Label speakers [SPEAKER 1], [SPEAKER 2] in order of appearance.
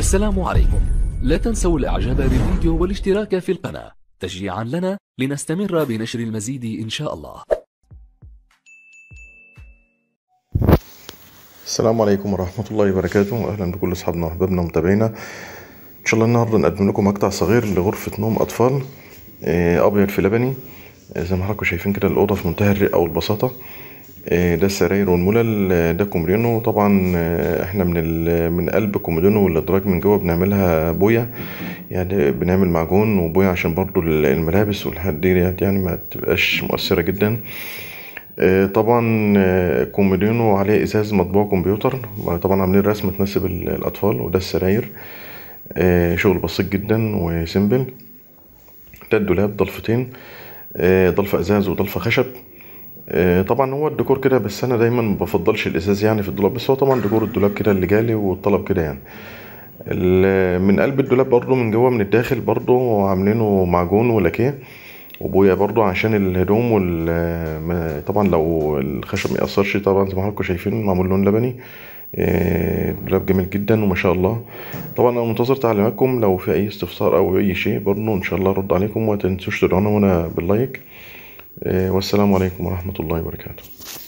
[SPEAKER 1] السلام عليكم لا تنسوا الاعجاب بالفيديو والاشتراك في القناة تشجيعا لنا لنستمر بنشر المزيد ان شاء الله
[SPEAKER 2] السلام عليكم ورحمة الله وبركاته أهلا بكل أصحابنا وأحبابنا ومتابعينا إن شاء الله النهاردة نقدم لكم مقطع صغير لغرفة نوم أطفال آه، أبيض في لبني آه، زي ما حضراتكم شايفين كده الأوضة في منتهى الرقة والبساطة آه، ده السراير والملل آه، ده كومودينو طبعا آه، احنا من ال- من قلب كومودينو والادراج من جوه بنعملها بويا يعني بنعمل معجون وبويا عشان برضو الملابس والحاجات ديت يعني ما تبقاش مؤثرة جدا آه، طبعا آه، كومودينو عليه ازاز مطبوع كمبيوتر طبعا عاملين رسمة تناسب ال- الاطفال وده السراير آه، شغل بسيط جدا وسيمبل ده الدولاب ضلفتين آه، ضلفة ازاز وضلفة خشب آه، طبعا هو الديكور كده بس انا دايما ما بفضلش الازاز يعني في الدولاب بس هو طبعا ديكور الدولاب كده اللي جالي والطلب كده يعني ال- من قلب الدولاب برضو من جوه من الداخل برضو عاملينه معجون ولاكيه وبويا برضو عشان الهدوم وال ما- طبعا لو الخشب ما يأثرش طبعا زي ما حضراتكم شايفين معمول لون لبني آه، دولاب جميل جدا وما شاء الله طبعا انا منتظر تعليماتكم لو في اي استفسار او اي شيء برضو ان شاء الله ارد عليكم وما تنسوش تدعونا وانا باللايك آه، والسلام عليكم ورحمة الله وبركاته